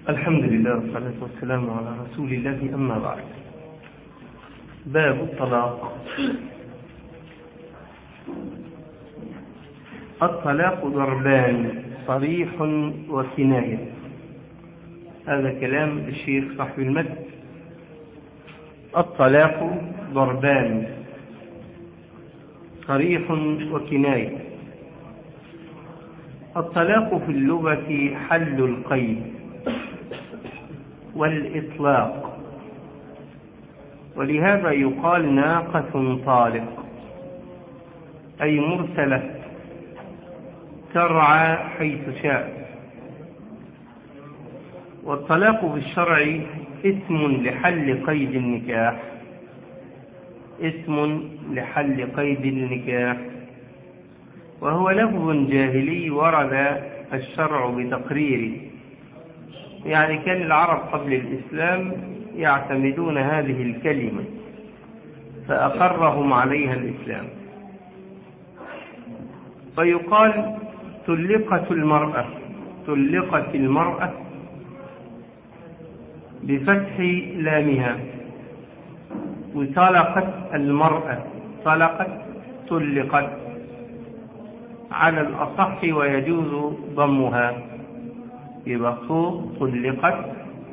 الحمد لله والصلاة والسلام على رسول الله أما بعد باب الطلاق الطلاق ضربان صريح وكناية هذا كلام الشيخ صاحب المد الطلاق ضربان صريح وكناية الطلاق في اللغة حل القيد والإطلاق ولهذا يقال ناقة طالق أي مرسلة ترعى حيث شاء والطلاق في الشرع اسم لحل قيد النكاح اسم لحل قيد النكاح وهو لفظ جاهلي ورد الشرع بتقريره يعني كان العرب قبل الإسلام يعتمدون هذه الكلمة فأقرهم عليها الإسلام فيقال طلقت المرأة طلقت المرأة بفتح لامها وطلقت المرأة طلقت طلقت على الأصح ويجوز ضمها يبقى صوت طلقت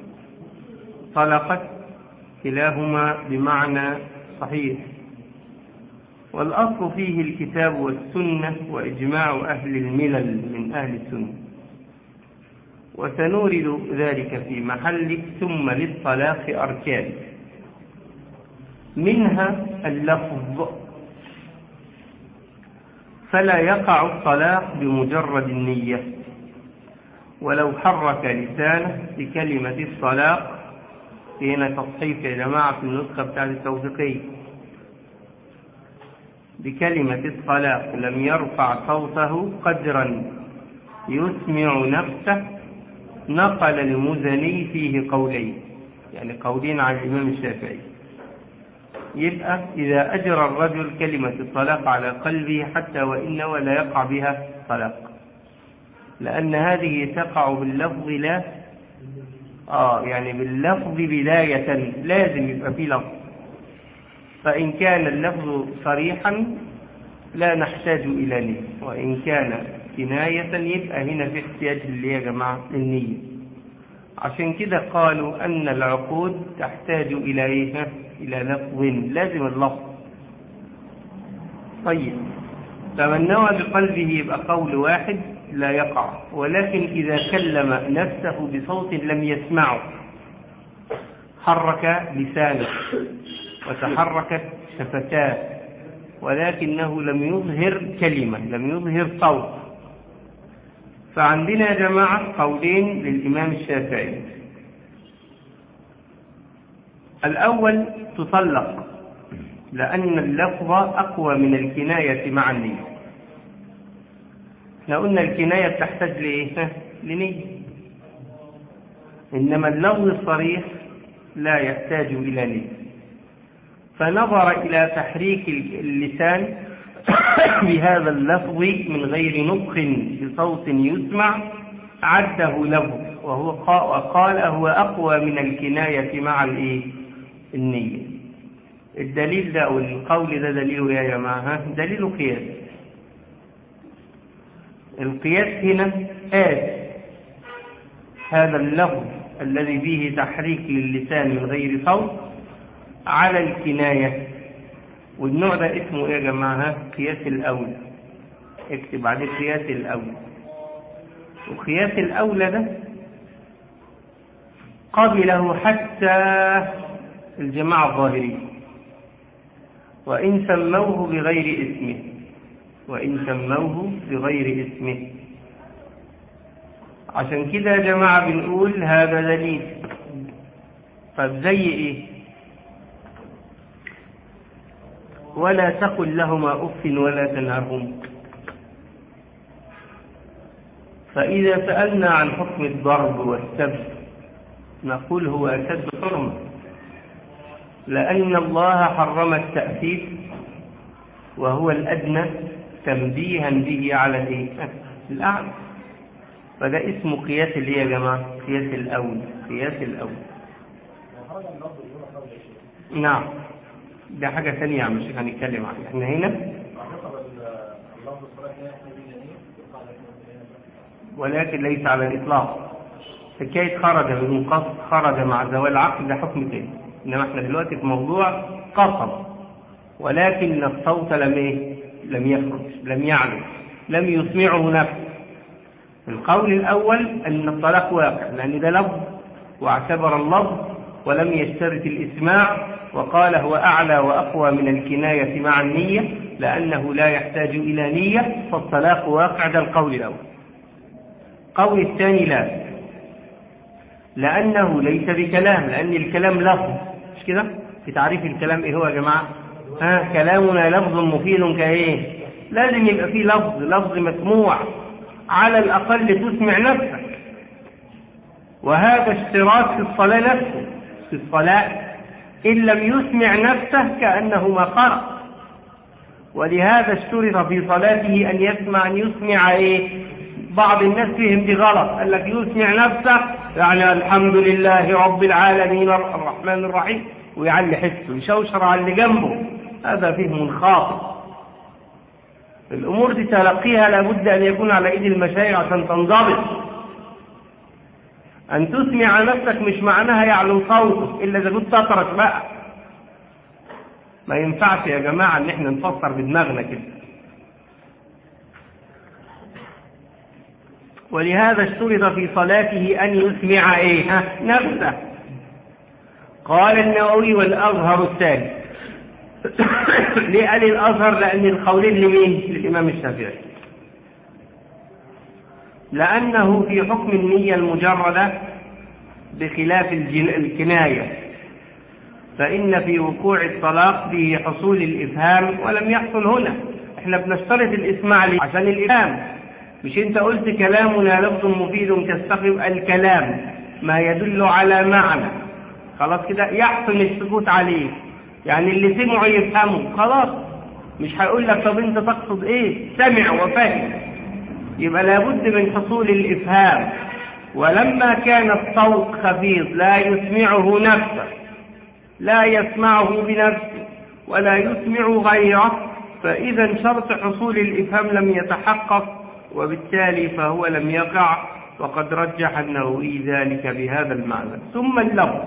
طلقت كلاهما بمعنى صحيح والأصل فيه الكتاب والسنة وإجماع أهل الملل من أهل السنة وسنورد ذلك في محل ثم للطلاق أركان منها اللفظ فلا يقع الطلاق بمجرد النية ولو حرك لسانه بكلمة الطلاق هنا تصحيف يا جماعة في النسخة بتاعت التوثيقية بكلمة الطلاق لم يرفع صوته قدرا يسمع نفسه نقل المزني فيه قولين يعني قولين عن الإمام الشافعي يبقى إذا أجرى الرجل كلمة الطلاق على قلبه حتى وإن ولا يقع بها طلاق لأن هذه تقع باللفظ لا آه يعني باللفظ بداية لازم يبقى في لفظ فإن كان اللفظ صريحا لا نحتاج إلى نية وإن كان كناية يبقى هنا في احتياج اللي يا جماعة النية عشان كده قالوا أن العقود تحتاج إلى إيه؟ إلى لفظ لازم اللفظ طيب فمن نوى بقلبه يبقى قول واحد لا يقع ولكن إذا كلم نفسه بصوت لم يسمعه حرك لسانه وتحركت شفتاه ولكنه لم يظهر كلمة لم يظهر صوت فعندنا يا جماعة قولين للإمام الشافعي الأول تطلق لأن اللفظ أقوى من الكناية مع النية احنا قلنا الكناية بتحتاج لإيه؟ لنية إنما اللفظ الصريح لا يحتاج إلى نية فنظر إلى تحريك اللسان بهذا اللفظ من غير نطق بصوت يسمع عده لفظ وهو وقال هو أقوى من الكناية مع الإيه؟ النية الدليل ده أو القول ده دليل يا جماعة دليل قياس القياس هنا آت هذا اللفظ الذي فيه تحريك للسان من غير صوت على الكناية والنوع ده اسمه ايه يا جماعة قياس الأولى اكتب عليه قياس الأولى وقياس الأولى ده قبله حتى الجماعة الظاهرية وإن سموه بغير اسمه وإن سموه بغير اسمه عشان كده يا جماعة بنقول هذا دليل طب زي ايه ولا تقل لهما أف ولا تنهرهم فإذا سألنا عن حكم الضرب والسب نقول هو أشد حرمة لأن الله حرم التأثير وهو الأدنى تنبيها به على الأعلى فده اسمه قياس الايه يا جماعة قياس الأول قياس الأول نعم ده حاجة ثانية يا عم الشيخ هنتكلم عنها احنا هنا ولكن ليس على الإطلاق حكاية خرج من قصد خرج مع زوال العقل ده حكم تاني إنما احنا دلوقتي في موضوع قصد ولكن الصوت لم ايه لم يخرج لم يعلم لم يسمعه نفسه القول الأول أن الطلاق واقع لأن ده لفظ واعتبر اللفظ ولم يشترط الإسماع وقال هو أعلى وأقوى من الكناية مع النية لأنه لا يحتاج إلى نية فالطلاق واقع ده القول الأول القول الثاني لا لأنه ليس بكلام لأن الكلام لفظ مش كده في تعريف الكلام إيه هو يا جماعة ها كلامنا لفظ مفيد كإيه لازم يبقى فيه لفظ لفظ مسموع على الأقل تسمع نفسك وهذا اشتراك في الصلاة نفسه في الصلاة إن لم يسمع نفسه كأنه ما قرأ ولهذا اشترط في صلاته أن يسمع أن يسمع إيه بعض الناس فيهم دي غلط قال لك يسمع نفسه يعني الحمد لله رب العالمين الرحمن الرحيم ويعلي حسه يشوشر على اللي جنبه هذا فهم خاطئ الأمور دي تلقيها لابد أن يكون على إيد المشايخ عشان تنضبط أن تسمع نفسك مش معناها يعلو صوتك إلا إذا كنت تترك بقى ما ينفعش يا جماعة إن إحنا نفسر بدماغنا كده ولهذا اشترط في صلاته أن يسمع إيه ها؟ نفسه قال النووي والأظهر الثاني ليه قال الأظهر لأن القولين لمين للإمام الشافعي لأنه في حكم النية المجردة بخلاف الكناية فإن في وقوع الطلاق به حصول الإفهام ولم يحصل هنا احنا بنشترط الإسماع ليه عشان الإفهام مش انت قلت كلامنا لفظ مفيد كالسقف الكلام ما يدل على معنى خلاص كده يحسن السكوت عليه يعني اللي سمعوا يفهموا خلاص مش هيقول لك طب انت تقصد ايه سمع وفهم يبقى لابد من حصول الافهام ولما كان الصوت خفيض لا يسمعه نفسه لا يسمعه بنفسه ولا يسمع غيره فاذا شرط حصول الافهام لم يتحقق وبالتالي فهو لم يقع وقد رجح النووي ذلك بهذا المعنى ثم اللفظ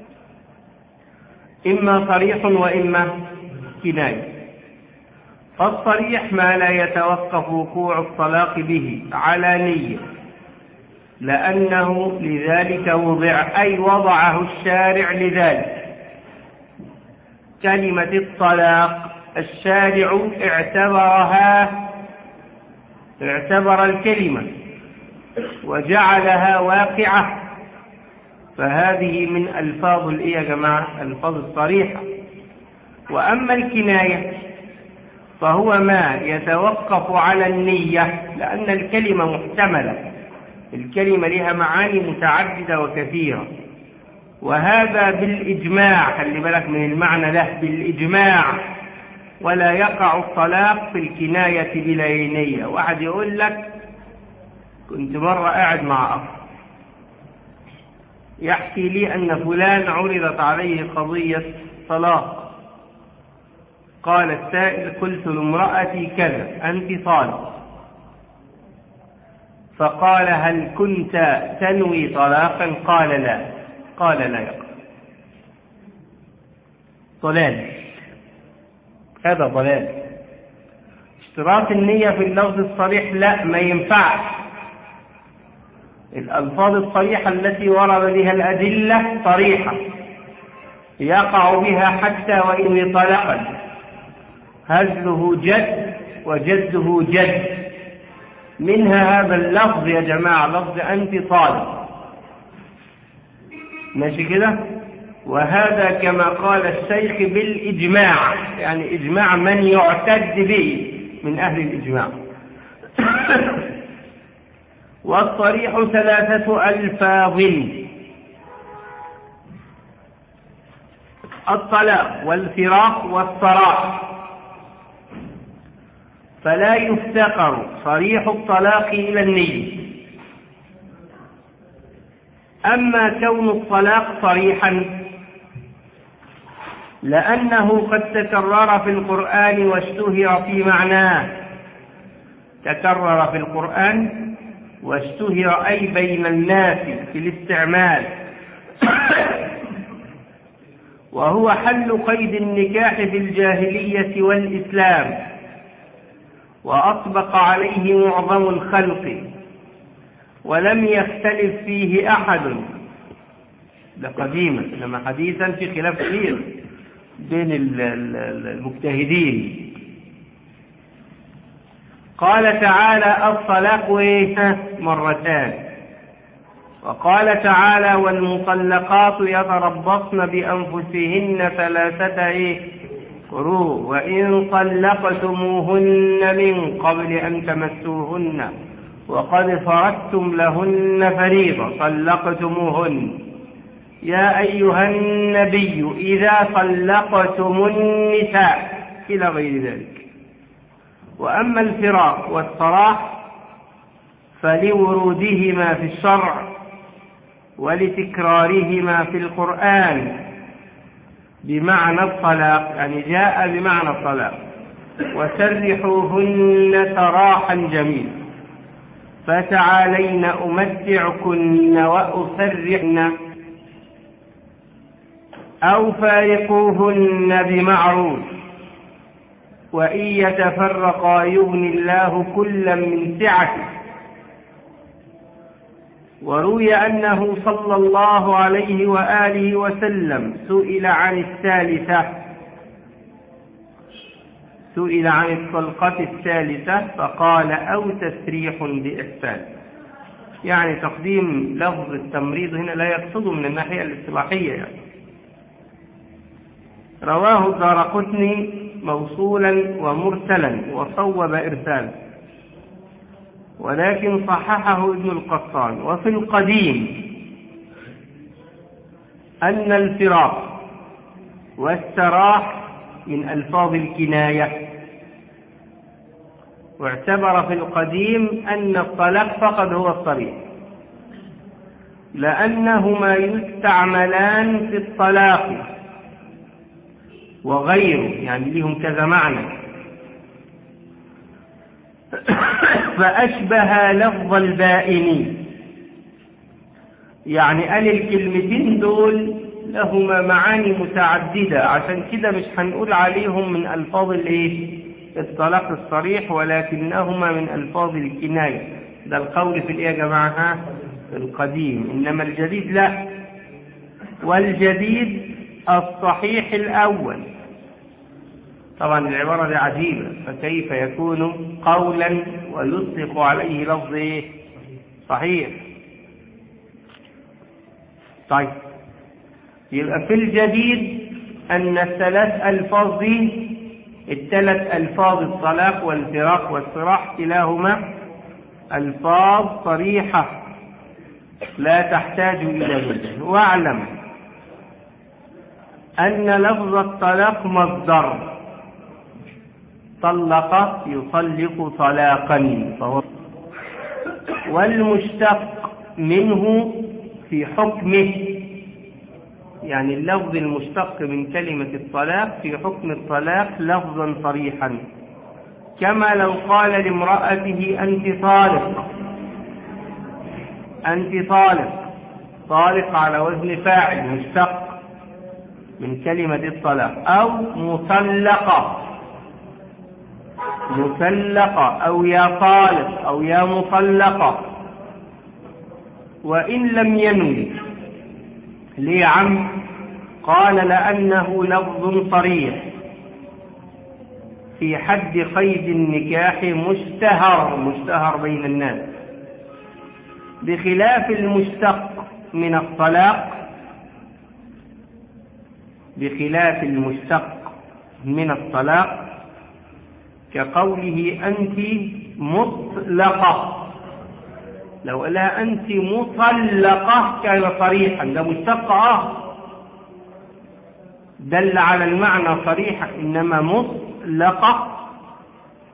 إما صريح وإما كناية فالصريح ما لا يتوقف وقوع الطلاق به على نية لأنه لذلك وضع أي وضعه الشارع لذلك كلمة الطلاق الشارع اعتبرها اعتبر الكلمة وجعلها واقعة فهذه من ألفاظ الإيه يا جماعة ألفاظ الصريحة وأما الكناية فهو ما يتوقف على النية لأن الكلمة محتملة الكلمة لها معاني متعددة وكثيرة وهذا بالإجماع خلي بالك من المعنى ده بالإجماع ولا يقع الطلاق في الكناية بلينية واحد يقول لك كنت مرة قاعد مع أخ يحكي لي أن فلان عرضت عليه قضية طلاق قال السائل قلت لامرأتي كذا أنت طالق فقال هل كنت تنوي طلاقا قال لا قال لا يقع ضلال هذا ضلال اشتراط النية في اللفظ الصريح لا ما ينفعش الألفاظ الصريحة التي ورد بها الأدلة صريحة يقع بها حتى وإن طلقا هزله جد وجده جد منها هذا اللفظ يا جماعة لفظ أنت طالب ماشي كده وهذا كما قال الشيخ بالإجماع يعني إجماع من يعتد به من أهل الإجماع والصريح ثلاثة ألفاظ الطلاق والفراق والصراح فلا يفتقر صريح الطلاق إلى النية أما كون الطلاق صريحا لأنه قد تكرر في القرآن واشتهر في معناه تكرر في القرآن واشتهر أي بين الناس في الاستعمال وهو حل قيد النكاح في الجاهلية والإسلام وأطبق عليه معظم الخلق ولم يختلف فيه أحد ده قديما إنما حديثا في خلاف كثير بين المجتهدين قال تعالى الطلاق مرتان وقال تعالى والمطلقات يتربصن بأنفسهن ثلاثة إيه قروء وإن طلقتموهن من قبل أن تمسوهن وقد فرضتم لهن فريضة طلقتموهن يا أيها النبي إذا طلقتم النساء إلى غير ذلك وأما الفراق والصراح فلورودهما في الشرع ولتكرارهما في القرآن بمعنى الطلاق يعني جاء بمعنى الطلاق وسرحوهن سراحا جميلا فتعالين أمتعكن وأسرحن أو فارقوهن بمعروف وإن يتفرقا يغني الله كلا من سعته وروي أنه صلى الله عليه وآله وسلم سئل عن الثالثة سئل عن الطلقة الثالثة فقال أو تسريح بإحسان يعني تقديم لفظ التمريض هنا لا يقصد من الناحية الاصطلاحية يعني رواه الدارقطني موصولا ومرسلا وصوب إرسالا ولكن صححه ابن القطان وفي القديم أن الفراق والسراح من ألفاظ الكناية واعتبر في القديم أن الطلاق فقط هو الصريح لأنهما يستعملان في الطلاق وغيره يعني لهم كذا معنى فأشبه لفظ البائنين يعني قال الكلمتين دول لهما معاني متعددة عشان كده مش هنقول عليهم من ألفاظ الايه الطلاق الصريح ولكنهما من ألفاظ الكناية ده القول في الايه يا جماعة القديم إنما الجديد لا والجديد الصحيح الأول طبعا العبارة دي عجيبة فكيف يكون قولا ويطلق عليه لفظ ايه صحيح طيب يبقى في الجديد أن الثلاث ألفاظ دي الثلاث ألفاظ الطلاق والفراق والصراح كلاهما ألفاظ صريحة لا تحتاج إلى بيان واعلم أن لفظ الطلاق مصدر طلق يطلق طلاقا فهو والمشتق منه في حكمه يعني اللفظ المشتق من كلمة الطلاق في حكم الطلاق لفظا صريحا كما لو قال لامرأته أنت طالق أنت طالق طالق على وزن فاعل مشتق من كلمة الطلاق أو مطلقة مطلقة أو يا طالق أو يا مطلقة وإن لم ينوي ليه عم قال لأنه لفظ صريح في حد قيد النكاح مشتهر مشتهر بين الناس بخلاف المشتق من الطلاق بخلاف المشتق من الطلاق كقوله أنت مطلقة لو قالها أنت مطلقة كان صريحا ده مشتق آه دل على المعنى صريحا إنما مطلقة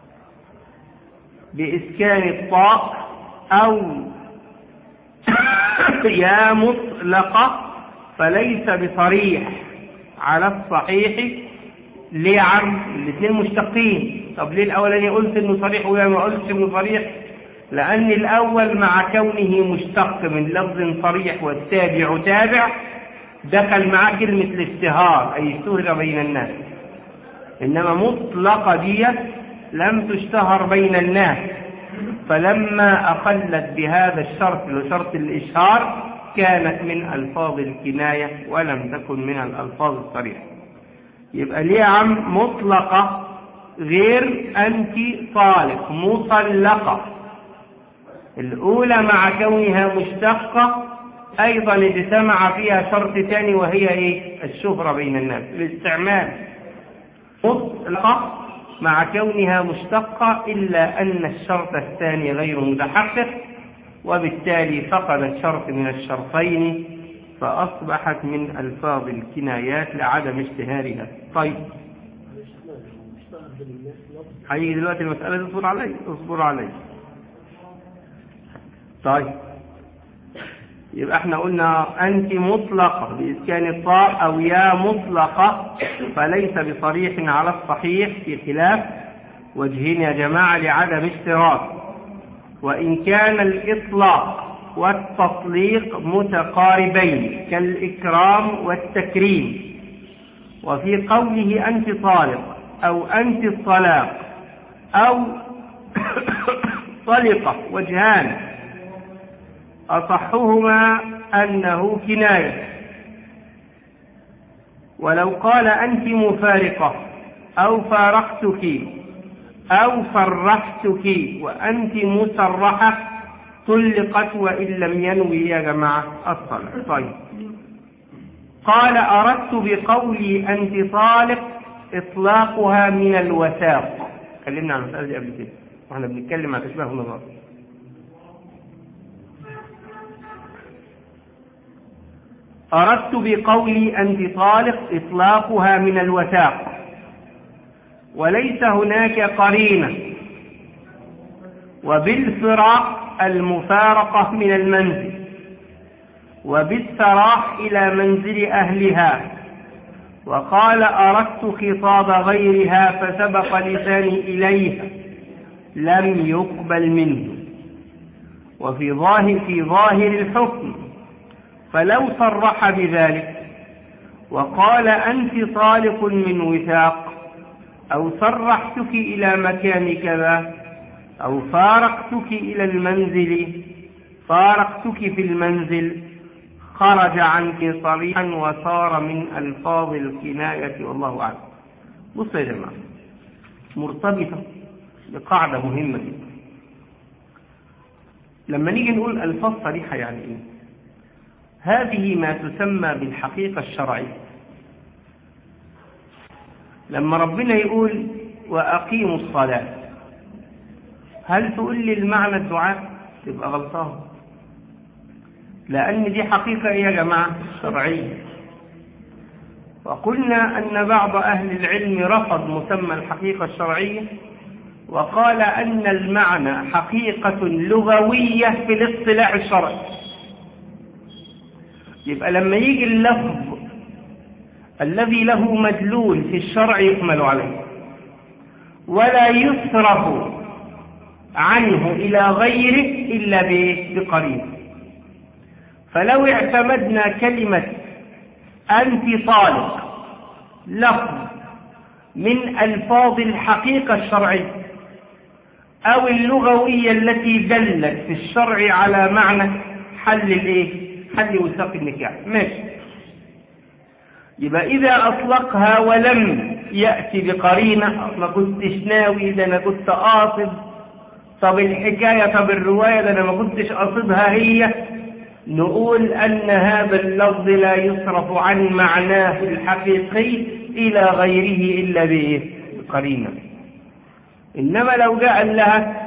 بإسكان الطاء أو يا مطلقة فليس بصريح على الصحيح ليه عم الاثنين مشتقين طب ليه الاولاني قلت انه صريح ويا ما قلتش انه صريح لان الاول مع كونه مشتق من لفظ صريح والتابع تابع دخل معاه كلمة الاشتهار اي اشتهر بين الناس انما مطلقة ديت لم تشتهر بين الناس فلما اخلت بهذا الشرط لشرط الاشهار كانت من الفاظ الكناية ولم تكن من الالفاظ الصريحة يبقى ليه يا عم مطلقة غير أنت طالق مطلقة الأولى مع كونها مشتقة أيضا اجتمع فيها شرط ثاني وهي إيه؟ الشهرة بين الناس الاستعمال مطلقة مع كونها مشتقة إلا أن الشرط الثاني غير متحقق وبالتالي فقدت شرط من الشرطين فأصبحت من ألفاظ الكنايات لعدم اشتهارها طيب هيجي دلوقتي المسألة اصبر علي اصبر علي طيب يبقى احنا قلنا أنت مطلقة بإسكان الطاء أو يا مطلقة فليس بصريح على الصحيح في خلاف وجهين يا جماعة لعدم اشتراك وإن كان الإطلاق والتطليق متقاربين كالإكرام والتكريم وفي قوله أنت طالق أو أنت الطلاق أو طلقة وجهان أصحهما أنه كناية ولو قال أنت مفارقة أو فارقتك أو فرحتك وأنت مسرحة طلقت وإن لم ينوي يا جماعة الصلاة طيب قال أردت بقولي أنت طالق إطلاقها من الوثاق اتكلمنا عن المسألة دي قبل كده واحنا بنتكلم عن أشباه النظر أردت بقولي أنت طالق إطلاقها من الوثاق وليس هناك قرينة وبالفراق المفارقة من المنزل وبالسراح إلى منزل أهلها وقال أردت خطاب غيرها فسبق لساني إليها لم يقبل منه وفي ظاهر في ظاهر الحكم فلو صرح بذلك وقال أنت طالق من وثاق أو صرحتك إلى مكان كذا أو فارقتك إلى المنزل فارقتك في المنزل خرج عنك صريحا وصار من ألفاظ الكناية والله أعلم بصوا يا جماعة مرتبطة بقاعدة مهمة جدا لما نيجي نقول ألفاظ صريحة يعني إيه هذه ما تسمى بالحقيقة الشرعية لما ربنا يقول وأقيموا الصلاة هل تقول لي المعنى الدعاء تبقى غلطان لأن دي حقيقة إيه يا جماعة شرعية وقلنا أن بعض أهل العلم رفض مسمى الحقيقة الشرعية وقال أن المعنى حقيقة لغوية في الاصطلاح الشرعي يبقى لما يجي اللفظ الذي له مدلول في الشرع يحمل عليه ولا يصرف عنه إلى غيره إلا بقريب فلو اعتمدنا كلمة أنت طالق لفظ من ألفاظ الحقيقة الشرعية أو اللغوية التي دلت في الشرع على معنى حل الايه حل وثاق النكاح ماشي يبقى إذا أطلقها ولم يأتي بقرينة ما كنتش ناوي ده أنا كنت قاصد طب الحكاية طب الرواية ده أنا ما كنتش قاصدها هي نقول أن هذا اللفظ لا يصرف عن معناه الحقيقي إلى غيره إلا بقرينة إنما لو جاء لها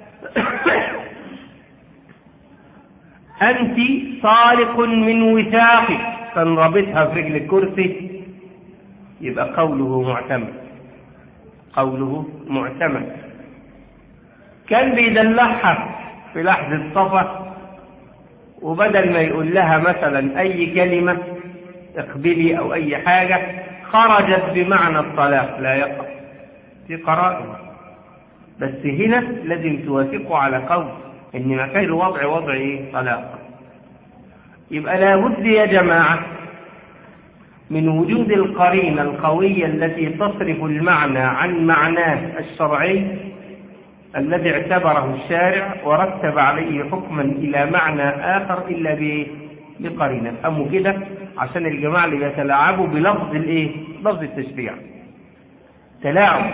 أنت طالق من وثاقك تنربطها في رجل الكرسي يبقى قوله معتمد قوله معتمد كان بيدلعها في لحظة صفا وبدل ما يقول لها مثلا أي كلمة اقبلي أو أي حاجة خرجت بمعنى الطلاق لا يقع في قرائن بس هنا لازم توافقوا على قول ان مكان الوضع وضع ايه طلاق يبقى لابد يا جماعة من وجود القرينة القوية التي تصرف المعنى عن معناه الشرعي الذي اعتبره الشارع ورتب عليه حكما إلى معنى آخر إلا بقرينة أمو كده عشان الجماعة اللي بيتلاعبوا بلفظ الإيه؟ لفظ التشريع تلاعب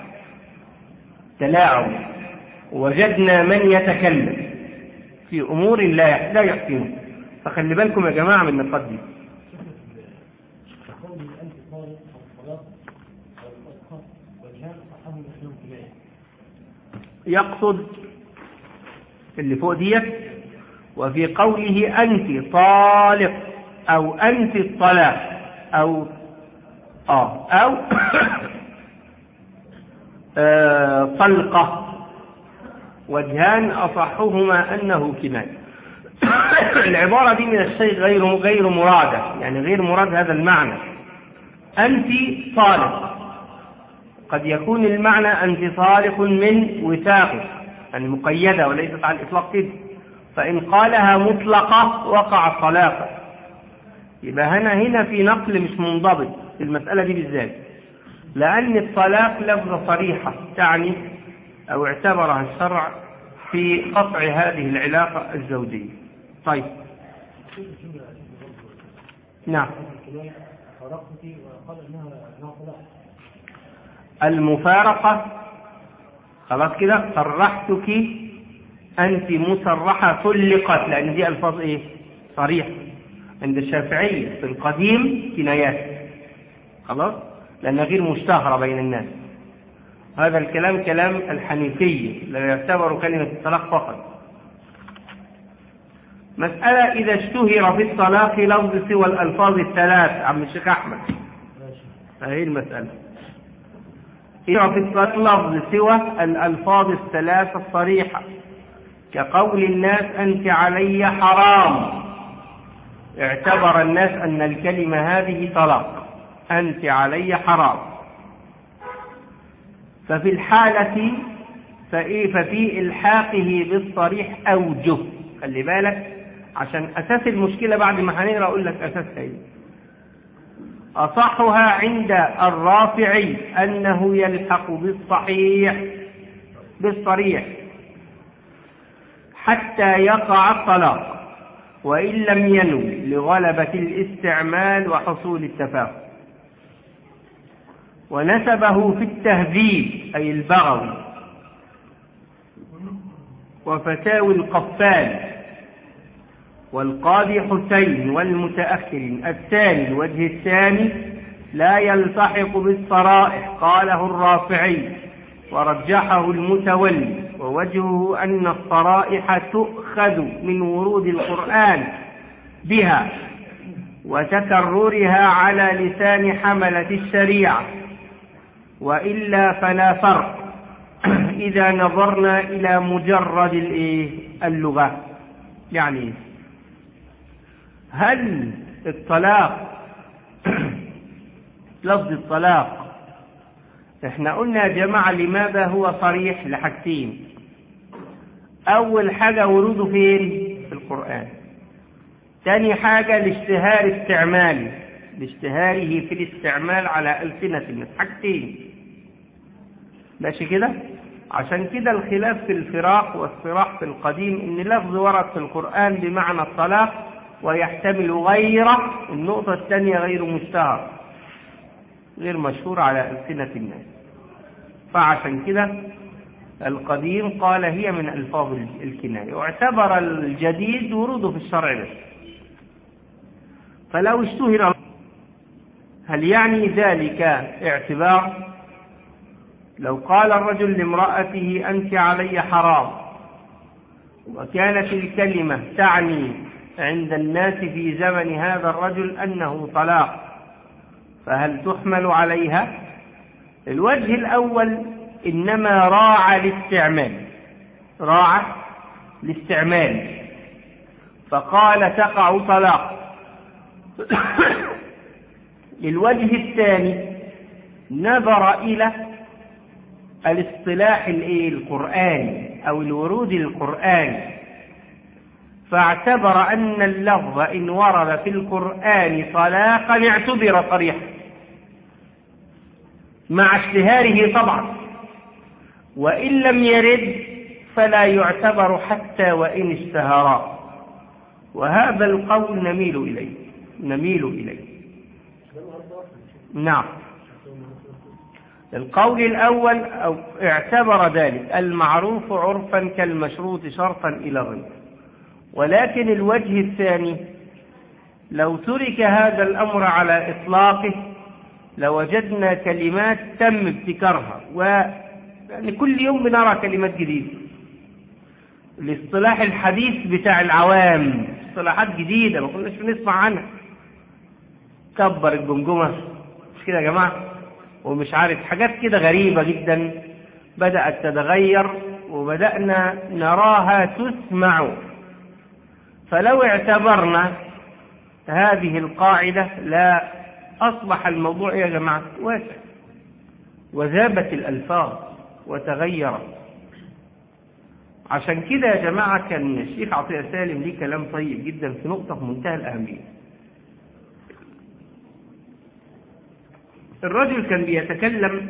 تلاعب وجدنا من يتكلم في أمور لا لا يحسنه فخلي بالكم يا جماعة من النقاط دي يقصد اللي فوق ديت وفي قوله أنت طالق أو أنت الطلاق أو آه أو آه طلقة وجهان أصحهما أنه كناية العبارة دي من الشيء غير غير مرادة يعني غير مراد هذا المعنى أنت طالق قد يكون المعنى أنت طالق من وثاقه يعني مقيدة وليست على الإطلاق كده فإن قالها مطلقة وقع طلاقا يبقى هنا هنا في نقل مش منضبط في المسألة دي بالذات لأن الطلاق لفظة صريحة تعني أو اعتبرها الشرع في قطع هذه العلاقة الزوجية طيب نعم المفارقة خلاص كده صرحتك أنت مسرحة طلقت لأن دي ألفاظ إيه صريحة عند الشافعية في القديم كنايات خلاص لأنها غير مشتهرة بين الناس هذا الكلام كلام الحنيفية لا يعتبر كلمة الطلاق فقط مسألة إذا اشتهر في الطلاق لفظ سوى الألفاظ الثلاث عم الشيخ أحمد هذه المسألة إذا في الطلاق لفظ سوى الألفاظ الثلاث الصريحة كقول الناس أنت علي حرام اعتبر الناس أن الكلمة هذه طلاق أنت علي حرام ففي الحالة فإيه ففي إلحاقه بالصريح أوجه خلي بالك عشان أساس المشكلة بعد ما هنقرا أقول لك أساسها إيه أصحها عند الرافعي أنه يلحق بالصحيح بالصريح حتى يقع الطلاق وإن لم ينو لغلبة الاستعمال وحصول التفاهم ونسبه في التهذيب أي البغوي وفتاوي القفال والقاضي حسين والمتأخر الثاني الوجه الثاني لا يلتحق بالصرائح قاله الرافعي ورجحه المتولي ووجهه أن الصرائح تؤخذ من ورود القرآن بها وتكررها على لسان حملة الشريعة وإلا فلا فرق إذا نظرنا إلى مجرد اللغة يعني هل الطلاق لفظ الطلاق احنا قلنا يا جماعة لماذا هو صريح لحاجتين أول حاجة وروده فين في القرآن تاني حاجة الاشتهار استعماله لاشتهاره في الاستعمال على ألسنة الناس حاجتين ماشي كده عشان كده الخلاف في الفراق والصراح في القديم ان لفظ ورد في القرآن بمعنى الطلاق ويحتمل غيره النقطة الثانية غير مشتهر غير مشهور على ألسنة الناس فعشان كده القديم قال هي من ألفاظ الكناية واعتبر الجديد وروده في الشرع بس فلو اشتهر هل يعني ذلك اعتبار لو قال الرجل لامرأته أنت علي حرام وكانت الكلمة تعني عند الناس في زمن هذا الرجل أنه طلاق فهل تحمل عليها الوجه الأول إنما راعى الاستعمال راعى الاستعمال فقال تقع طلاق للوجه الثاني نظر إلى الاصطلاح القرآني أو الورود القرآني فاعتبر أن اللفظ إن ورد في القرآن طلاقا اعتبر صريحا مع اشتهاره طبعا وإن لم يرد فلا يعتبر حتى وإن اشتهرا وهذا القول نميل إليه نميل إليه نعم القول الأول أو اعتبر ذلك المعروف عرفا كالمشروط شرطا إلى غيره ولكن الوجه الثاني لو ترك هذا الأمر على إطلاقه لوجدنا كلمات تم ابتكارها و يعني كل يوم بنرى كلمات جديدة الاصطلاح الحديث بتاع العوام اصطلاحات جديدة ما كناش بنسمع عنها كبر الجمجمة مش كده يا جماعة ومش عارف حاجات كده غريبة جدا بدأت تتغير وبدأنا نراها تسمع فلو اعتبرنا هذه القاعدة لا أصبح الموضوع يا جماعة واسع وذابت الألفاظ وتغيرت عشان كده يا جماعة كان الشيخ عطية سالم ليه كلام طيب جدا في نقطة في منتهى الأهمية الرجل كان بيتكلم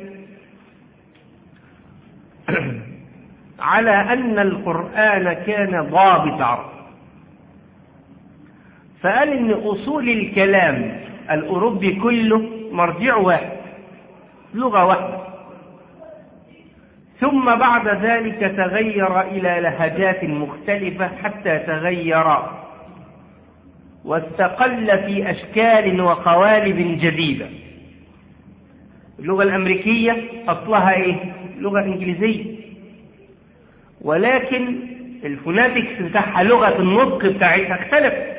على أن القرآن كان ضابط عرض فقال إن أصول الكلام الأوروبي كله مرجع واحد لغة واحدة ثم بعد ذلك تغير إلى لهجات مختلفة حتى تغير واستقل في أشكال وقوالب جديدة اللغة الأمريكية أصلها إيه؟ لغة إنجليزية ولكن الفوناتكس بتاعها لغة النطق بتاعتها اختلفت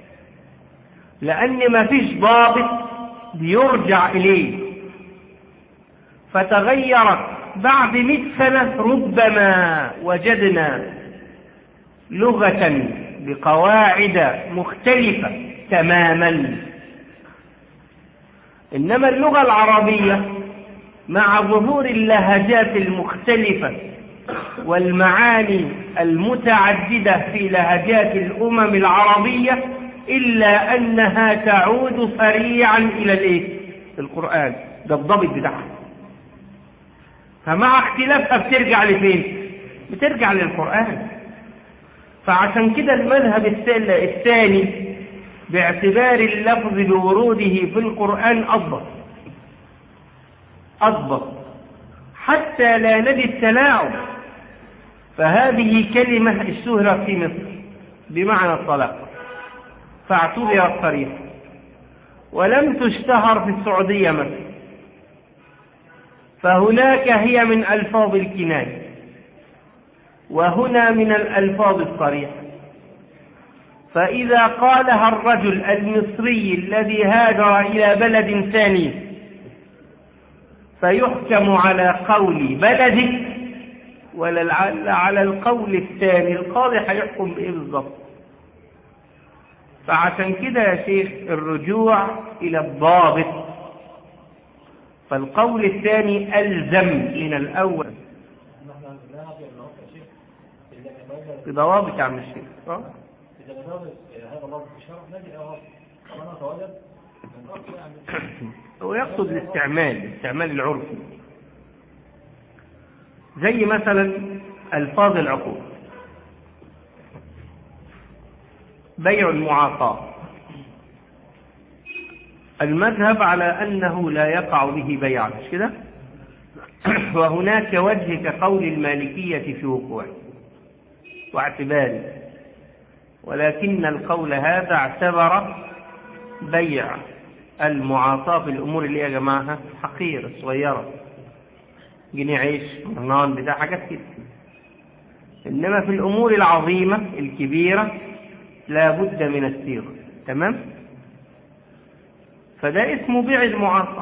لأن ما فيش ضابط بيرجع إليه فتغيرت بعد مئة سنة ربما وجدنا لغة بقواعد مختلفة تماما إنما اللغة العربية مع ظهور اللهجات المختلفة والمعاني المتعددة في لهجات الأمم العربية إلا أنها تعود سريعا إلى الإيه؟ القرآن ده الضبط بتاعها فمع اختلافها بترجع لفين؟ بترجع للقرآن فعشان كده المذهب الثاني باعتبار اللفظ بوروده في القرآن أضبط أضبط حتى لا نجد التلاعب فهذه كلمة اشتهرت في مصر بمعنى الطلاق فاعتبرت صريحة ولم تشتهر في السعودية مثلا فهناك هي من ألفاظ الكناية وهنا من الألفاظ الصريحة فإذا قالها الرجل المصري الذي هاجر إلى بلد ثاني فيحكم على قول بلده ولعل على القول الثاني القاضي هيحكم بإيه بالظبط فعشان كده يا شيخ الرجوع إلى الضابط فالقول الثاني ألزم من الأول بضوابط يا عم الشيخ إذا نضاف هذا اللفظ في الشرع نجد أهو كما نتواجد هو يقصد الاستعمال الاستعمال العرفي زي مثلا ألفاظ العقود بيع المعاطاة المذهب على أنه لا يقع به بيع مش كده وهناك وجه كقول المالكية في وقوعه واعتباره ولكن القول هذا اعتبر بيع المعاطاة في الأمور اللي يا جماعة حقيرة صغيرة جنيه عيش مرنان بتاع حاجات كده إنما في الأمور العظيمة الكبيرة لا بد من الصيغة تمام فده اسمه بيع المعاصى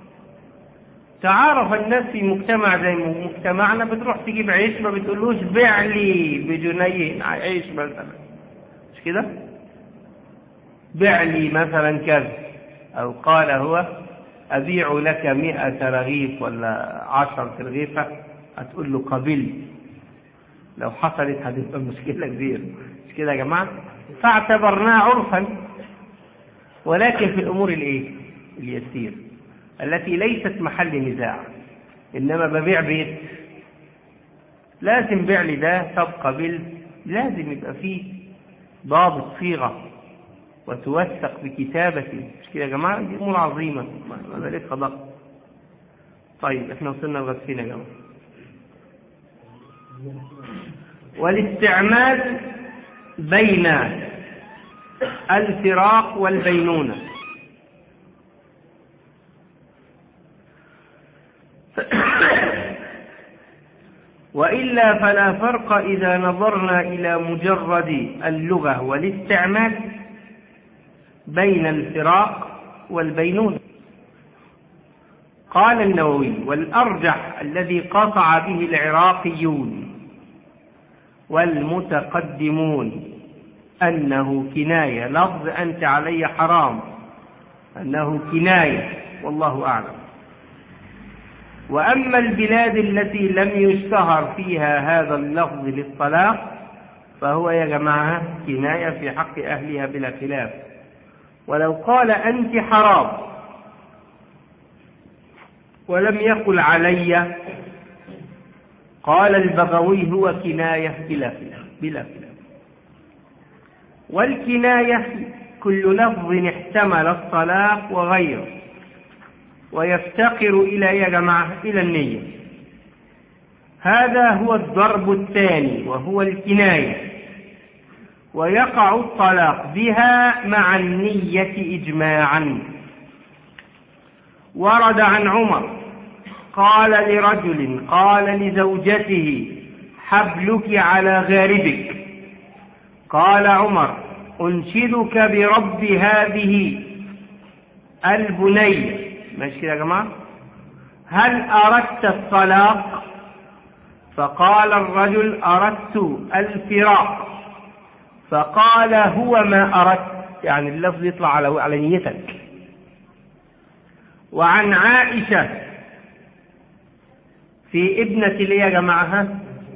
تعارف الناس في مجتمع زي مجتمعنا بتروح تجيب عيش ما بتقولوش بيع لي بجنيه عيش مثلا مش كده بع لي مثلا كذا أو قال هو أبيع لك مئة رغيف ولا عشرة رغيفة هتقول له قبلت لو حصلت هتبقى مشكلة كبيرة مش كده يا جماعة فاعتبرناه عرفا ولكن في الأمور الإيه اليسير التي ليست محل نزاع إنما ببيع بيت لازم بيع لي ده طب قبلت لازم يبقى فيه ضابط صيغة وتوثق بكتابة مش كده يا جماعة دي أمور عظيمة ما ليس ضغط طيب احنا وصلنا لغاية فين يا جماعة والاستعمال بين الفراق والبينونة وإلا فلا فرق إذا نظرنا إلى مجرد اللغة والاستعمال بين الفراق والبينونة قال النووي والأرجح الذي قطع به العراقيون والمتقدمون أنه كناية لفظ أنت علي حرام أنه كناية والله أعلم وأما البلاد التي لم يشتهر فيها هذا اللفظ للطلاق فهو يا جماعة كناية في حق أهلها بلا خلاف ولو قال أنت حرام ولم يقل علي قال البغوي هو كناية بلا خلاف بلا خلاف والكناية كل لفظ احتمل الطلاق وغيره ويفتقر إلى يا جماعة إلى النية هذا هو الضرب الثاني وهو الكناية ويقع الطلاق بها مع النية إجماعا ورد عن عمر قال لرجل قال لزوجته حبلك على غاربك قال عمر أنشدك برب هذه البنية ماشي كده يا جماعة هل أردت الطلاق فقال الرجل أردت الفراق فقال هو ما أردت يعني اللفظ يطلع على على نيتك وعن عائشة في ابنة لي يا جماعة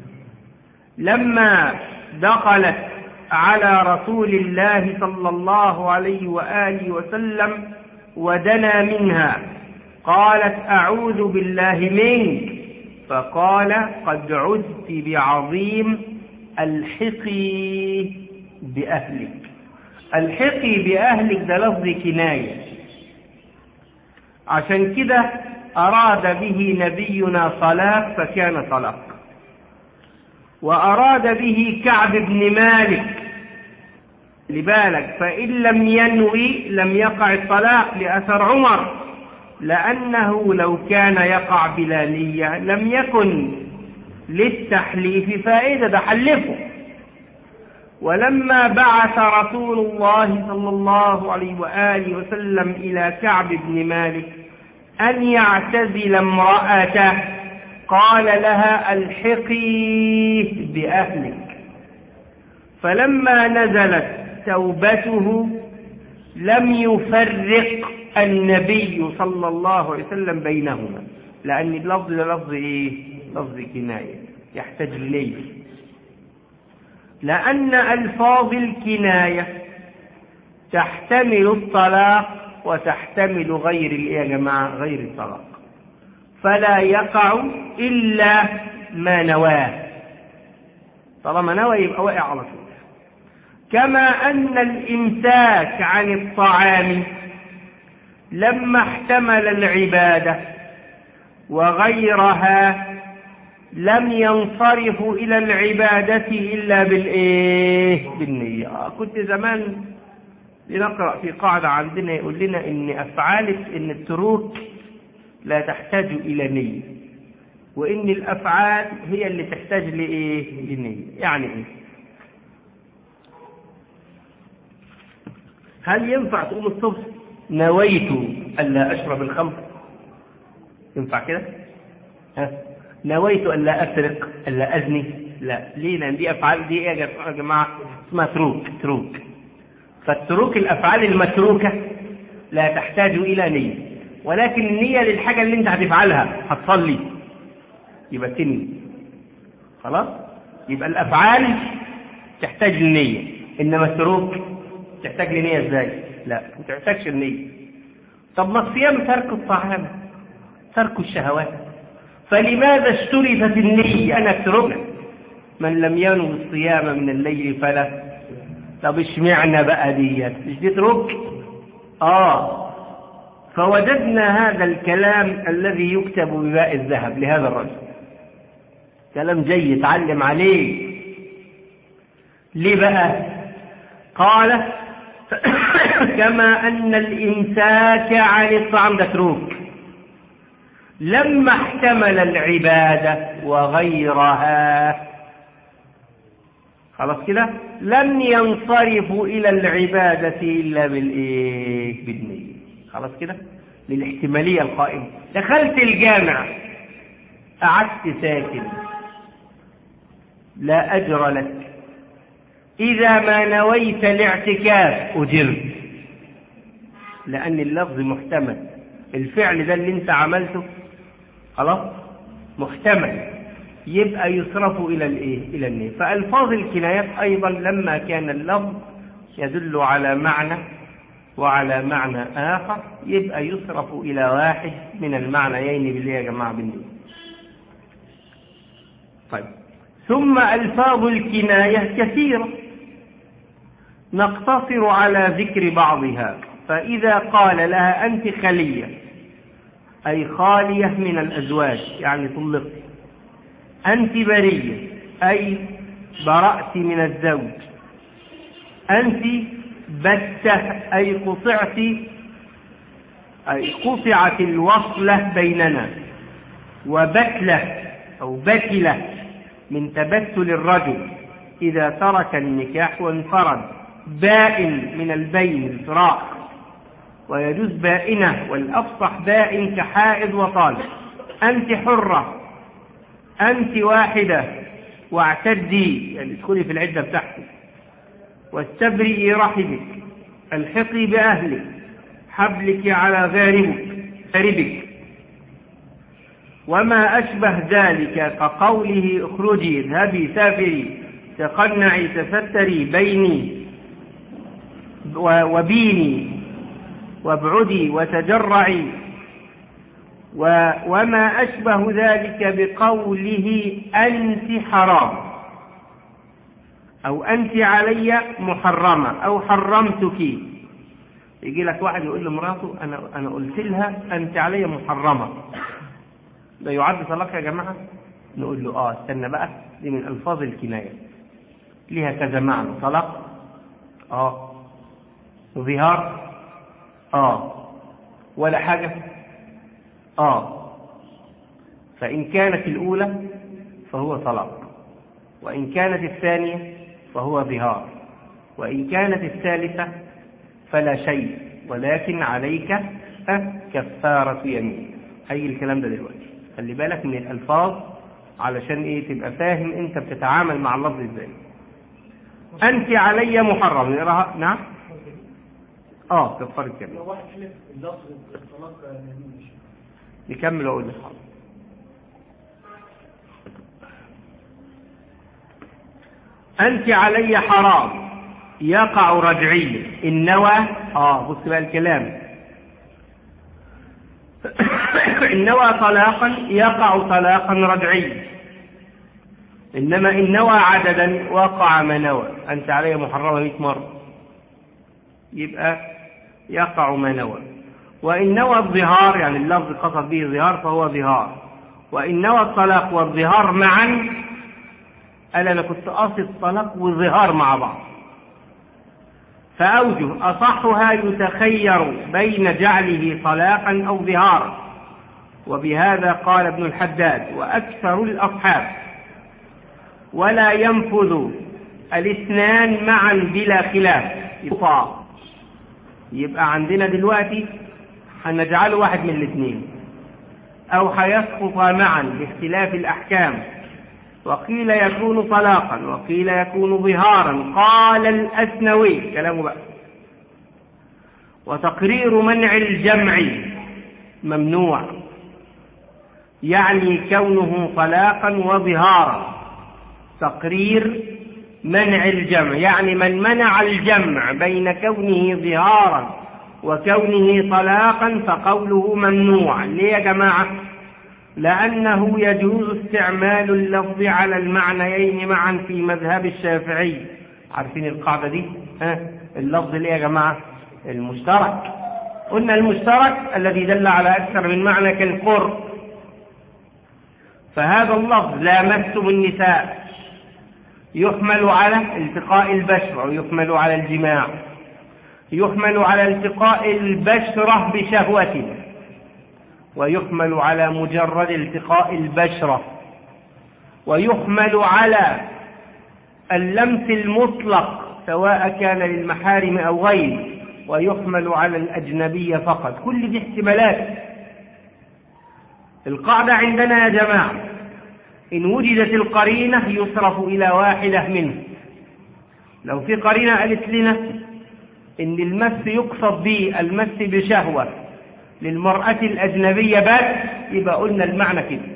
لما دخلت على رسول الله صلى الله عليه وآله وسلم ودنا منها قالت أعوذ بالله منك فقال قد عدت بعظيم الحقي بأهلك الحقي بأهلك ده لفظ كناية عشان كده أراد به نبينا صلاة فكان طلاق وأراد به كعب بن مالك لبالك فإن لم ينوي لم يقع الطلاق لأثر عمر لأنه لو كان يقع بلا نية لم يكن للتحليف فائدة ده حلفه ولما بعث رسول الله صلى الله عليه وآله وسلم إلى كعب بن مالك أن يعتزل امرأته قال لها الحقي بأهلك فلما نزلت توبته لم يفرق النبي صلى الله عليه وسلم بينهما لأن اللفظ ده لفظ إيه؟ لفظ كناية يحتاج إليه لأن ألفاظ الكناية تحتمل الطلاق وتحتمل غير يا جماعة غير الطلاق فلا يقع إلا ما نواه طالما نوى يبقى واقع على طول كما أن الإمساك عن الطعام لما احتمل العبادة وغيرها لم ينصرفوا إلى العبادة إلا بالإيه؟ بالنية آه كنت زمان لنقرأ في قاعدة عندنا يقول لنا إن أفعال إن التروك لا تحتاج إلى نية وإن الأفعال هي اللي تحتاج لإيه؟ لنية يعني إيه؟ هل ينفع تقوم الصبح نويت ألا أشرب الخمر ينفع كده ها نويت ألا أسرق ألا أزني لا ليه لأن دي أفعال دي إيه يا جماعة اسمها تروك تروك فاترك الأفعال المتروكة لا تحتاج إلى نية ولكن النية للحاجة اللي انت هتفعلها هتصلي يبقى تنوي خلاص يبقى الأفعال تحتاج لنية إنما التروك تحتاج لنية ازاي لا ما تحتاجش النية طب ما الصيام ترك الطعام ترك الشهوات فلماذا اشترطت النية أن اتركها من لم ينوي الصيام من الليل فلا طب اشمعنا بقى ديت مش دي ترك اه فوجدنا هذا الكلام الذي يكتب بماء الذهب لهذا الرجل كلام جيد تعلم عليه ليه بقى قال كما أن الإمساك عن الطعام ده تروك لما احتمل العبادة وغيرها خلاص كده لم ينصرفوا إلى العبادة إلا بالإيه بالنية خلاص كده للاحتمالية القائمة دخلت الجامع قعدت ساكن لا أجر لك إذا ما نويت الاعتكاف أجرت لأن اللفظ محتمل الفعل ده اللي انت عملته خلاص محتمل يبقى يصرف إلى الإيه؟ إلى النية فألفاظ الكنايات أيضا لما كان اللفظ يدل على معنى وعلى معنى آخر يبقى يصرف إلى واحد من المعنيين بالله يا جماعة بالنية طيب ثم ألفاظ الكناية كثيرة نقتصر على ذكر بعضها فإذا قال لها أنت خلية أي خالية من الأزواج يعني طلقت أنت برية أي برأت من الزوج أنت بتة أي قطعت أي قطعت الوصلة بيننا وبتلة أو بتلة من تبتل الرجل إذا ترك النكاح وانفرد بائن من البين الفراق ويجوز بائنة والأفصح بائن كحائض وطالب أنت حرة أنت واحدة واعتدي يعني ادخلي في العدة بتاعتك واستبرئي رحمك الحقي بأهلك حبلك على غاربك غاربك وما أشبه ذلك كقوله اخرجي اذهبي سافري تقنعي تستري بيني وبيني وابعدي وتجرعي و وما أشبه ذلك بقوله أنت حرام أو أنت علي محرمة أو حرمتك يجي لك واحد يقول لمراته أنا أنا قلت لها أنت علي محرمة ده يعد طلاق يا جماعة نقول له آه استنى بقى دي من ألفاظ الكناية ليها كذا معنى طلاق آه ظهار آه ولا حاجة آه فإن كانت الأولى فهو طلاق وإن كانت الثانية فهو ظهار وإن كانت الثالثة فلا شيء ولكن عليك كفارة يمين هي الكلام ده دلوقتي خلي بالك من الألفاظ علشان إيه تبقى فاهم أنت بتتعامل مع اللفظ إزاي أنت علي محرم نقراها نعم اه كفارة يمين لو واحد حلف اللفظ الطلاق يمين مش نكمل أقول لك أنت علي حرام يقع رجعيا إن نوى آه بص بقى الكلام إن نوى طلاقا يقع طلاقا رجعيا إنما إن نوى عددا وقع ما نوى أنت علي محرمة 100 مرة يبقى يقع ما نوى وإن نوى الظهار يعني اللفظ قصد به ظهار فهو ظهار وإن نوى الطلاق والظهار معا قال أنا كنت قاصد طلاق وظهار مع بعض فأوجه أصحها يتخير بين جعله طلاقا أو ظهارا وبهذا قال ابن الحداد وأكثر الأصحاب ولا ينفذ الاثنان معا بلا خلاف يطاع يبقى عندنا دلوقتي هنجعله واحد من الاثنين أو هيسقط معا باختلاف الأحكام وقيل يكون طلاقا وقيل يكون ظهارا قال الأسنوي كلامه بقى وتقرير منع الجمع ممنوع يعني كونه طلاقا وظهارا تقرير منع الجمع يعني من منع الجمع بين كونه ظهارا وكونه طلاقا فقوله ممنوع ليه يا جماعة لأنه يجوز استعمال اللفظ على المعنيين معا في مذهب الشافعي عارفين القاعدة دي ها اللفظ ليه يا جماعة المشترك قلنا المشترك الذي دل على أكثر من معنى كالقرب فهذا اللفظ لامستم النساء يحمل على التقاء البشرة ويحمل على الجماع يحمل على التقاء البشرة بشهوة ويحمل على مجرد التقاء البشرة ويحمل على اللمس المطلق سواء كان للمحارم أو غير ويحمل على الأجنبية فقط كل دي احتمالات القاعدة عندنا يا جماعة إن وجدت القرينة يصرف إلى واحدة منه لو في قرينة قالت لنا إن المس يقصد به المس بشهوة للمرأة الأجنبية بس يبقى قلنا المعنى كده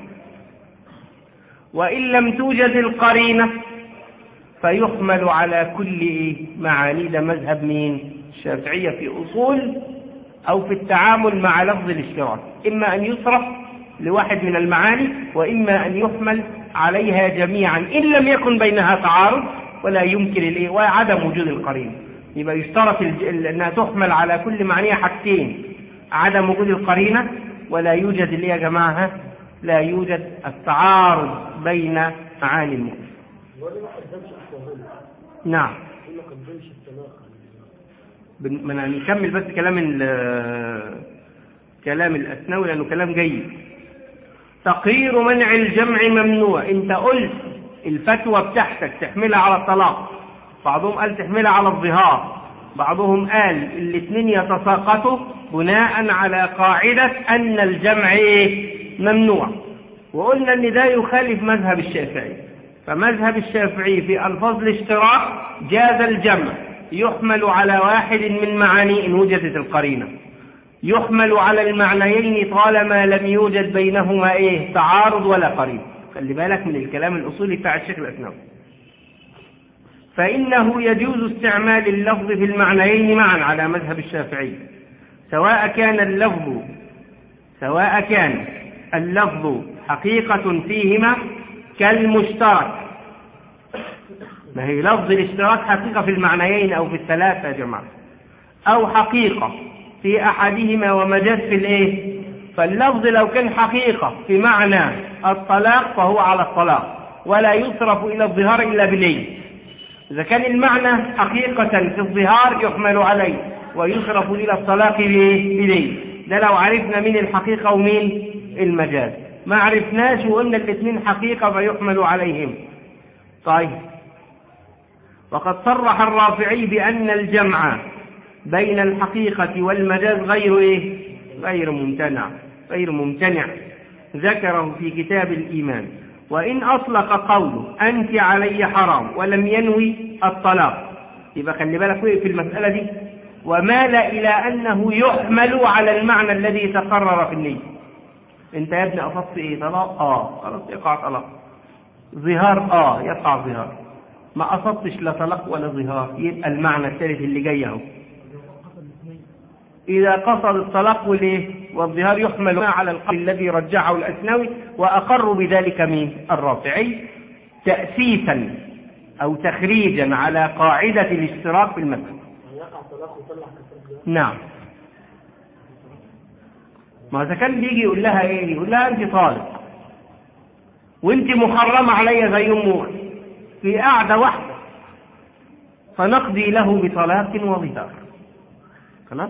وإن لم توجد القرينة فيحمل على كل إيه؟ معاني ده مذهب مين الشافعية في أصول أو في التعامل مع لفظ الاشتراك إما أن يصرف لواحد من المعاني وإما أن يحمل عليها جميعا إن لم يكن بينها تعارض ولا يمكن الإيه وعدم وجود القرينة يبقى يشترط الج... أنها تحمل على كل معانيها حاجتين عدم وجود القرينة ولا يوجد اللي يا جماعة لا يوجد التعارض بين معاني المؤمن نعم بن- من نكمل بس كلام ال- كلام الأسنوي لأنه كلام جيد تقرير منع الجمع ممنوع انت قلت الفتوى بتاعتك تحملها على الطلاق بعضهم قال تحملها على الظهار بعضهم قال الاثنين يتساقطوا بناء على قاعدة أن الجمع إيه؟ ممنوع وقلنا أن ده يخالف مذهب الشافعي فمذهب الشافعي في ألفاظ الاشتراك جاز الجمع يحمل على واحد من معاني إن وجدت القرينة يحمل على المعنيين طالما لم يوجد بينهما ايه تعارض ولا قريب خلي بالك من الكلام الاصولي بتاع الشيخ الاسنوي فانه يجوز استعمال اللفظ في المعنيين معا على مذهب الشافعي سواء كان اللفظ سواء كان اللفظ حقيقة فيهما كالمشترك ما هي لفظ الاشتراك حقيقة في المعنيين أو في الثلاثة يا جماعة أو حقيقة في أحدهما ومجاز في الإيه؟ فاللفظ لو كان حقيقة في معنى الطلاق فهو على الطلاق ولا يصرف إلى الظهار إلا بليه إذا كان المعنى حقيقة في الظهار يحمل عليه ويصرف إلى الطلاق بإيه؟ بليه ده لو عرفنا مين الحقيقة ومين المجاز ما عرفناش وقلنا الاثنين حقيقة فيحمل عليهم طيب وقد صرح الرافعي بأن الجمع بين الحقيقة والمجاز غير إيه؟ غير ممتنع غير ممتنع ذكره في كتاب الإيمان وإن أطلق قوله أنت علي حرام ولم ينوي الطلاق يبقى خلي بالك وقف في المسألة دي ومال إلى أنه يحمل على المعنى الذي تقرر في النية أنت يا ابني أصبت إيه طلاق؟ آه خلاص يقع طلاق ظهار آه يقع ظهار ما أصبتش لا طلاق ولا ظهار يبقى المعنى الثالث اللي جاي اهو إذا قصد الطلاق والإيه؟ والظهار يحمل على القول الذي رجعه الأسنوي وأقر بذلك مين؟ الرافعي تأسيسا أو تخريجا على قاعدة الاشتراك في المذهب. نعم. ما إذا كان بيجي يقول لها إيه؟ يقول لها أنت طالق. وأنت محرمة عليا زي أم أختي. في قعدة واحدة. فنقضي له بطلاق وظهار. خلاص؟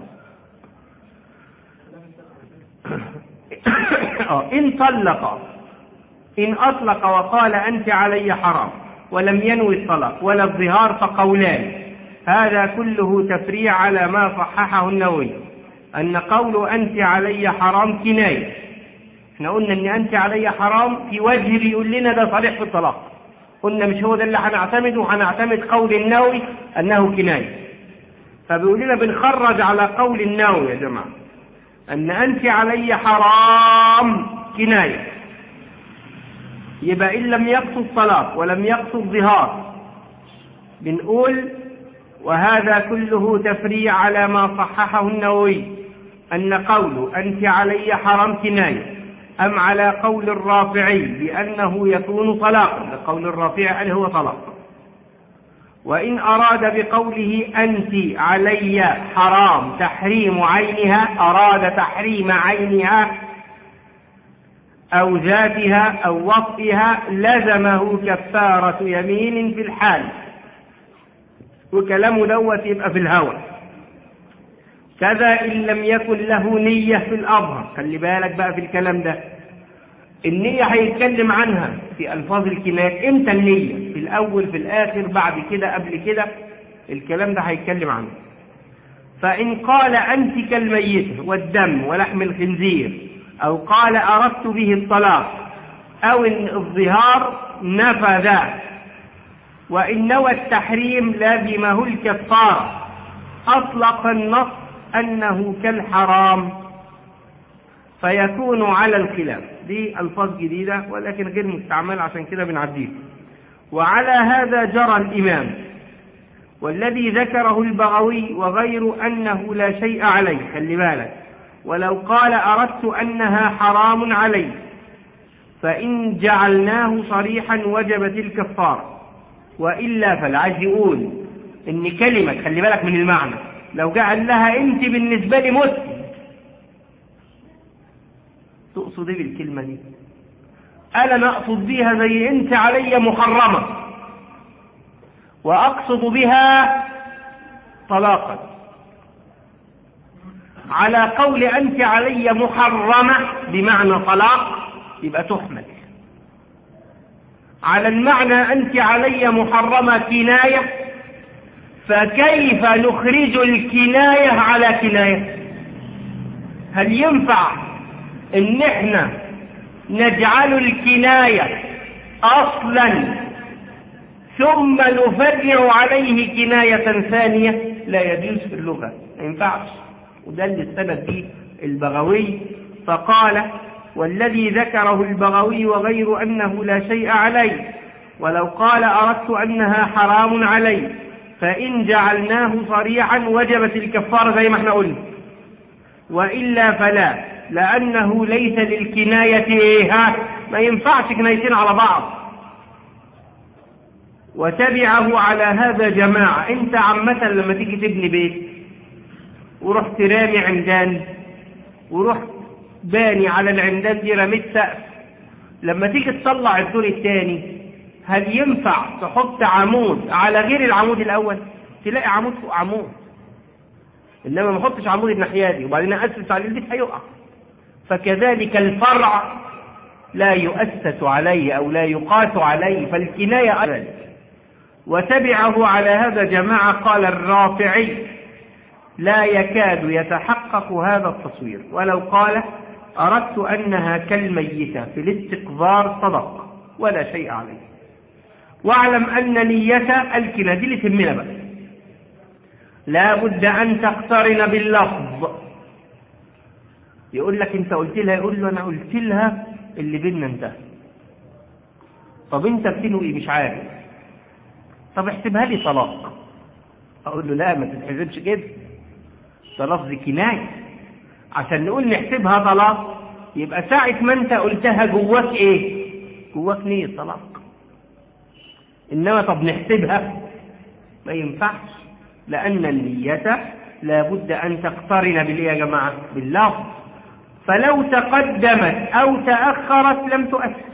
إن طلق إن أطلق وقال أنت علي حرام ولم ينوي الطلاق ولا الظهار فقولان هذا كله تفريع على ما صححه النووي أن قول أنت علي حرام كناية احنا قلنا أن أنت علي حرام في وجه بيقول لنا ده صريح في الطلاق قلنا مش هو ده اللي هنعتمده هنعتمد قول النووي أنه كناية فبيقول لنا بنخرج على قول النووي يا جماعة أن أنت علي حرام كناية يبقى إن لم يقصد طلاق ولم يقصد ظهار بنقول وهذا كله تفريع على ما صححه النووي أن قوله أنت علي حرام كناية أم على قول الرافعي بأنه يكون طلاقا قول الرافعي هل هو طلاق وإن أراد بقوله أنت علي حرام تحريم عينها أراد تحريم عينها أو ذاتها أو وطئها لزمه كفارة يمين في الحال وكلامه دوت يبقى في الهوى كذا إن لم يكن له نية في الأظهر خلي بالك بقى في الكلام ده النية هيتكلم عنها في ألفاظ الكنايات إمتى النية في الأول في الآخر بعد كده قبل كده الكلام ده هيتكلم عنه فإن قال أنت كالميت والدم ولحم الخنزير أو قال أردت به الطلاق أو الظهار نفذ وإن نوى التحريم لازمه الكفارة أطلق النص أنه كالحرام فيكون على الخلاف دي ألفاظ جديدة ولكن غير مستعملة عشان كده بنعديه وعلى هذا جرى الإمام والذي ذكره البغوي وغير أنه لا شيء عليه خلي بالك ولو قال أردت أنها حرام علي فإن جعلناه صريحا وجبت الكفارة وإلا فالعايز يقول إن كلمة خلي بالك من المعنى لو جعل لها أنت بالنسبة لي مسلم تقصد ايه بالكلمة دي أنا أقصد بيها زي أنت علي محرمة وأقصد بها طلاقا على قول أنت علي محرمة بمعنى طلاق يبقى تحمل على المعنى أنت علي محرمة كناية فكيف نخرج الكناية على كناية هل ينفع ان احنا نجعل الكناية اصلا ثم نفرع عليه كناية ثانية لا يجوز في اللغة ما ينفعش وده اللي استند به البغوي فقال والذي ذكره البغوي وغير أنه لا شيء عليه ولو قال أردت أنها حرام علي فإن جعلناه صريحا وجبت الكفارة زي ما احنا قلنا وإلا فلا لأنه ليس للكناية إيه ها ما ينفعش كنايتين على بعض وتبعه على هذا جماعة انت عامة لما تيجي تبني بيت ورحت رامي عمدان ورحت باني على العمدان دي رميت سقف لما تيجي تطلع الدور الثاني هل ينفع تحط عمود على غير العمود الاول تلاقي عمود فوق عمود انما ما احطش عمود الناحيه دي وبعدين اسس على البيت هيقع فكذلك الفرع لا يؤسس عليه او لا يقاس عليه فالكنايه ذلك وتبعه على هذا جماعه قال الرافعي لا يكاد يتحقق هذا التصوير ولو قال اردت انها كالميته في الاستقذار صدق ولا شيء عليه واعلم ان نيه الكنى دي اللي تهمنا بقى لا بد ان تقترن باللفظ يقول لك انت قلت لها يقول له انا قلت لها اللي بينا انتهى طب انت بتنوي مش عارف طب احسبها لي طلاق اقول له لا ما تتحسبش كده ده لفظ كنايه عشان نقول نحسبها طلاق يبقى ساعة ما انت قلتها جواك ايه جواك نية طلاق انما طب نحسبها ما ينفعش لان النية لابد ان تقترن بالايه يا جماعة باللفظ فلو تقدمت او تأخرت لم تؤثر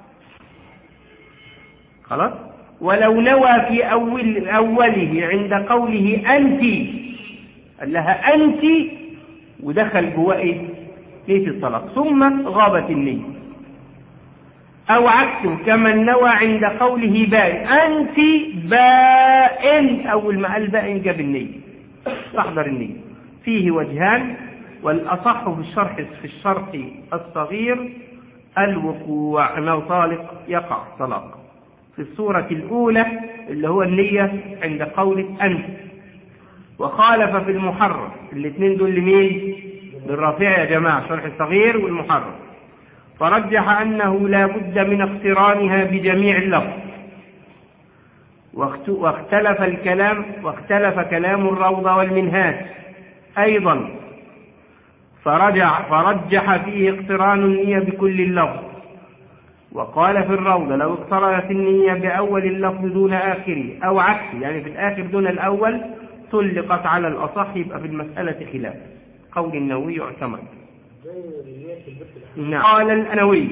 خلاص ولو نوى في أول أوله عند قوله أنت قال لها أنت ودخل جواه إيه؟ نية الطلاق ثم غابت النية أو عكسه كمن نوى عند قوله بائن أنت بائن أول ما قال بائن جاب النية تحضر النية فيه وجهان والأصح في الشرح في الشرح الصغير الوقوع أنه طالق يقع طلاق في الصورة الأولى اللي هو النية عند قولك أنت وخالف في المحرر الاثنين دول لمين للرافع يا جماعة شرح الصغير والمحرر فرجح أنه لا بد من اقترانها بجميع اللفظ واخت- واختلف الكلام واختلف كلام الروضة والمنهاج أيضا فرجع فرجح فيه اقتران النية بكل اللفظ وقال في الروضة لو اقترنت النية بأول اللفظ دون آخره أو عكسه يعني في الآخر دون الأول طلقت على الأصح يبقى في المسألة خلاف قول النووي يعتمد نعم قال الأنوي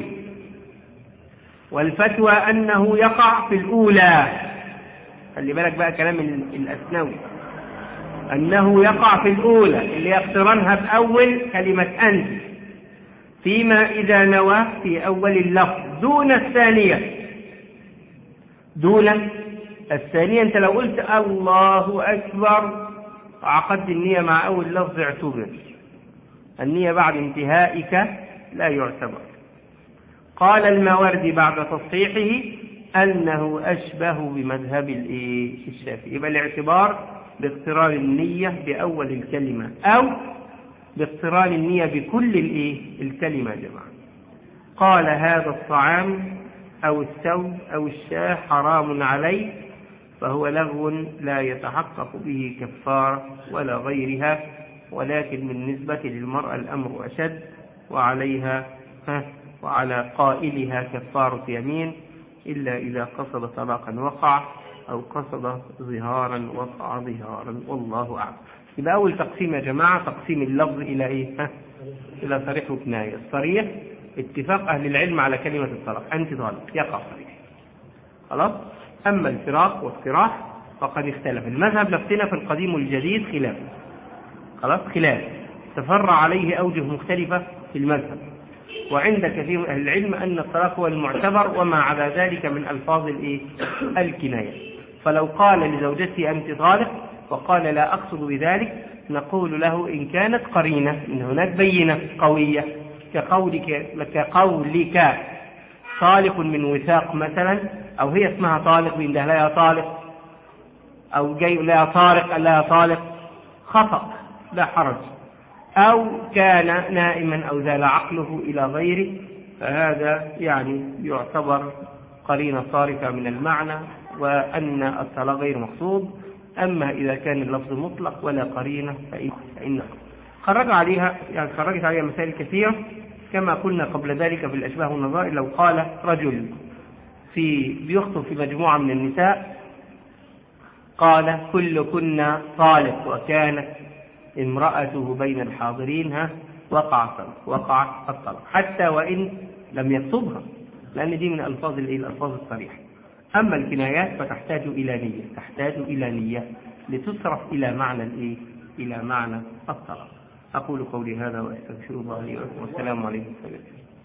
والفتوى أنه يقع في الأولى خلي بالك بقى كلام ال- الأسنوي أنه يقع في الأولى اللي يقترنها بأول كلمة أنت فيما إذا نوى في أول اللفظ دون الثانية دون الثانية أنت لو قلت الله أكبر عقدت النية مع أول لفظ اعتبر النية بعد انتهائك لا يعتبر قال الماوردي بعد تصحيحه أنه أشبه بمذهب الإيه؟ الشافعي يبقى الاعتبار باقتران النية بأول الكلمة أو باقتران النية بكل الإيه؟ الكلمة يا جماعة قال هذا الطعام أو الثوب أو الشاه حرام عليه فهو لغو لا يتحقق به كفارة ولا غيرها ولكن بالنسبة للمرأة الأمر أشد وعليها ها وعلى قائلها كفارة يمين إلا إذا قصد طلاقا وقع أو قصد ظهارا وقع ظهارا والله أعلم يبقى أول تقسيم يا جماعة تقسيم اللفظ إلى إيه؟ ها؟ إلى صريح وكناية الصريح اتفاق أهل العلم على كلمة الطلاق أنت طالق يقع صريح خلاص أما الفراق وافتراح فقد اختلف المذهب نفسنا في القديم والجديد خلاف خلاص خلاف تفرع عليه أوجه مختلفة في المذهب وعند كثير من أهل العلم أن الطلاق هو المعتبر وما عدا ذلك من ألفاظ الإيه؟ الكناية فلو قال لزوجته أنت طالق وقال لا أقصد بذلك نقول له إن كانت قرينة إن هناك بينة قوية كقولك كقولك طالق من وثاق مثلا أو هي اسمها طالق بينده لها طالق أو جاي لها طارق قال لها طالق خطأ لا حرج أو كان نائما أو زال عقله إلى غيره فهذا يعني يعتبر قرينة صارفة من المعنى وأن الطلاق غير مقصود أما إذا كان اللفظ مطلق ولا قرينة فإن فإنه خرج عليها يعني خرجت عليها مسائل كثيرة كما قلنا قبل ذلك في الأشباه والنظائر لو قال رجل في بيخطب في مجموعة من النساء قال كلكن طالق وكانت امرأته بين الحاضرين ها وقع الطلاق وقع الطلاق حتى وإن لم يخطبها لأن دي من ألفاظ الإيه؟ الألفاظ الصريحة أما الكنايات فتحتاج إلى نية تحتاج إلى نية لتصرف إلى معنى الإيه؟ إلى معنى الطلاق أقول قولي هذا وأستغفر الله لي ولكم والسلام عليكم ورحمة الله